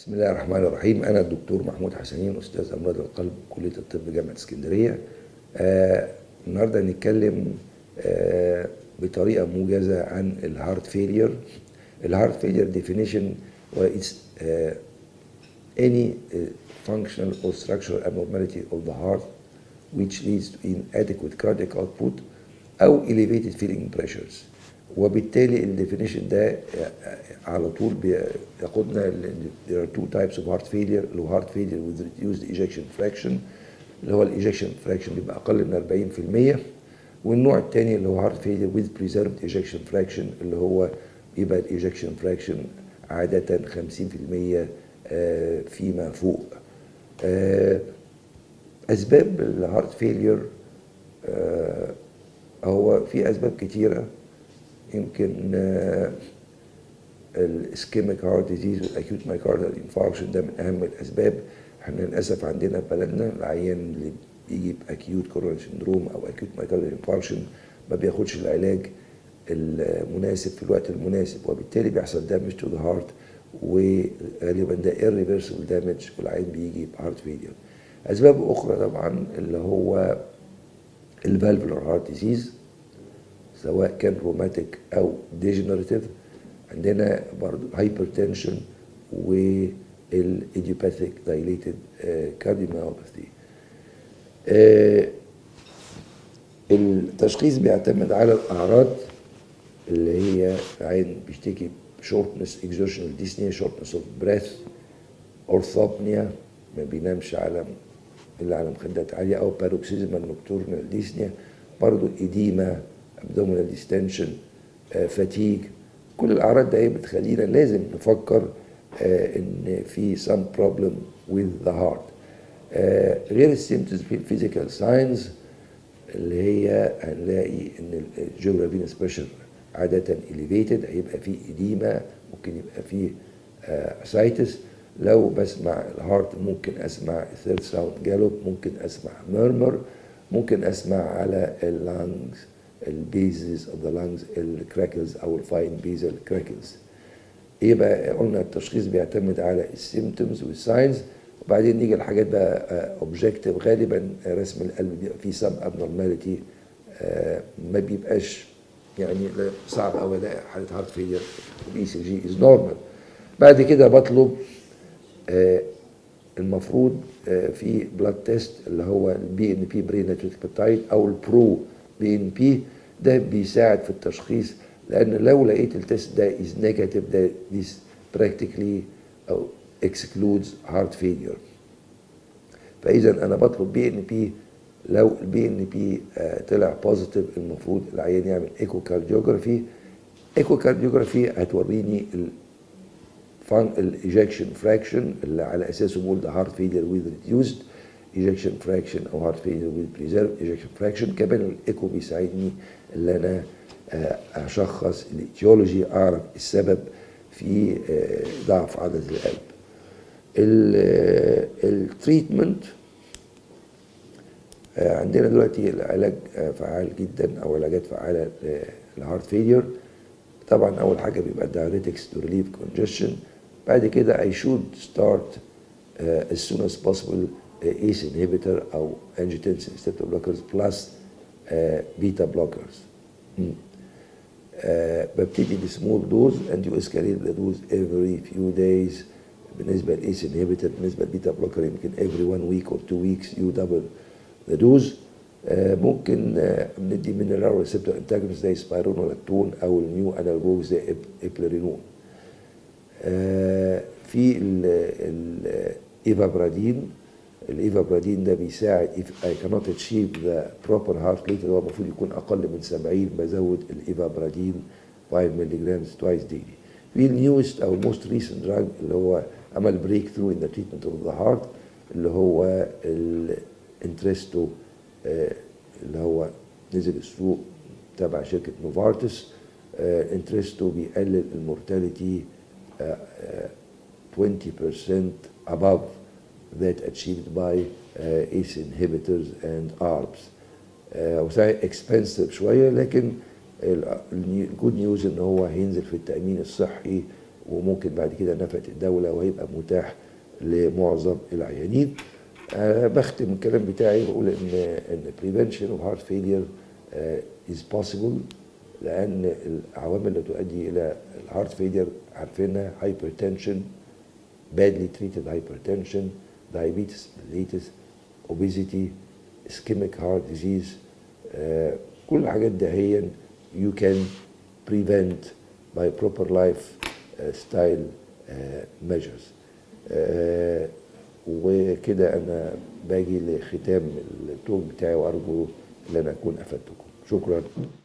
بسم الله الرحمن الرحيم انا الدكتور محمود حسنين استاذ امراض القلب كليه الطب جامعه اسكندريه آه النهارده هنتكلم آه بطريقه موجزه عن الهارت فيلير الهارت فيلير ديفينيشن is uh, any uh, functional or structural abnormality of the heart which leads to inadequate cardiac output او elevated filling pressures وبالتالي الديفينيشن ده على طول بياخدنا ل- there are two types of heart failure اللي هو heart failure with reduced ejection fraction اللي هو الايجكشن fraction بيبقى اقل من 40% والنوع الثاني اللي هو heart failure with preserved ejection fraction اللي هو بيبقى الايجكشن fraction عادة 50% آه، فيما فوق آه، اسباب الهارت فيلير هو في اسباب كتيره يمكن الاسكيميك هارت ديزيز والاكيوت مايكاردال انفاركشن ده من اهم الاسباب احنا للاسف عندنا في بلدنا العيان اللي بيجي باكيوت كورونا سندروم او اكيوت مايكاردال انفاركشن ما بياخدش العلاج المناسب في الوقت المناسب وبالتالي بيحصل دامج تو ذا هارت وغالبا ده irreversible دامج والعيان بيجي بهارت فيلير اسباب اخرى طبعا اللي هو الفالفولار هارت ديزيز سواء كان روماتيك او ديجنراتيف عندنا برضو هايبرتنشن والايديوباثيك دايليتد كارديوميوباثي التشخيص بيعتمد على الاعراض اللي هي عين بيشتكي شورتنس اكزوشنال ديسنيا شورتنس اوف بريث اورثوبنيا ما بينامش على الا على مخدات عاليه او باروكسيزمال نوكتورنال ديسنيا برضه ايديما ابدومينال ديستنشن فاتيج كل الاعراض دي بتخلينا لازم نفكر آه، ان في some problem with the heart آه، غير السيمتومز في الفيزيكال ساينز اللي هي هنلاقي ان الجيوغرافينس بريشر عاده elevated هيبقى فيه اديما ممكن يبقى فيه اسايتس لو بسمع الهارت ممكن اسمع ثيرد ساوند جالوب ممكن اسمع ميرمر ممكن اسمع على اللانجز البيزز اوف ذا لانجز الكراكلز او الفاين بيزل كراكلز يبقى قلنا التشخيص بيعتمد على السيمتومز والساينز وبعدين نيجي لحاجات بقى اوبجكتيف غالبا رسم القلب بيبقى فيه سب ابنورماليتي ما بيبقاش يعني لا- صعب قوي الاقي حاله هارت فيلير الاي سي جي از نورمال بعد كده بطلب آه، المفروض آه، في بلاد تيست اللي هو البي ان بي بري ناتريك بيبتايد او البرو بي ان بي ده بيساعد في التشخيص لان لو لقيت التيست ده از نيجاتيف ده this practically او excludes heart failure فاذا انا بطلب بي ان بي لو البي ان بي طلع بوزيتيف المفروض العيان يعمل ايكو كارديوجرافي ايكو كارديوجرافي هتوريني ال الايجكشن فراكشن اللي على اساسه بقول ده هارت فيلير ويز ريديوزد ايجكشن فراكشن او هارت فيلير ويز بريزيرف ايجكشن فراكشن كمان الايكو بيساعدني ان انا آه، اشخص الايتيولوجي اعرف السبب في آه، ضعف عضله القلب التريتمنت عندنا دلوقتي العلاج آه، فعال جدا او علاجات فعاله للهارت فيلير طبعا اول حاجه بيبقى diuretics to relieve congestion بعد كده I should start uh, as soon as possible uh, ACE inhibitor او angiotensin receptor blockers plus uh, beta blockers مم. آه، ببتدي بسمول دوز اند يو اسكاليت ذا دوز every few days بالنسبه للايس انهبيتور بالنسبه للبيتا بلوكر يمكن every one week or two weeks you double the dose آه، ممكن آه، بندي mineral ريسبتور انتاجونست زي سبايرونولاكتون او النيو انالجوز زي ابلرينون آه، في الايفابرادين الايفابرادين ده بيساعد if I cannot achieve the proper heart rate اللي هو المفروض يكون اقل من 70 بزود الايفابرادين 5 مللي twice daily في النيوست او الموست ريسنت دراج اللي هو عمل بريك ثرو ان ذا تريتمنت اوف ذا هارت اللي هو الانترستو اللي هو نزل السوق تبع شركه نوفارتس انترستو بيقلل المورتاليتي 20% above that achieved by uh, ACE inhibitors and ARBs. Uh, وصحيح expensive شوية لكن الجود نيوز ان هو هينزل في التأمين الصحي وممكن بعد كده نفقه الدوله وهيبقى متاح لمعظم العيانين أه بختم الكلام بتاعي بقول ان ان prevention of heart failure uh, is possible لان العوامل اللي تؤدي الى الهارت فيلير عارفينها hypertension badly treated hypertension diabetes mellitus obesity ischemic heart disease uh, كل الحاجات دهيا you can prevent by proper life uh, style uh, measures uh, وكده انا باجي لختام التوك بتاعي وارجو ان انا اكون افدتكم شكرا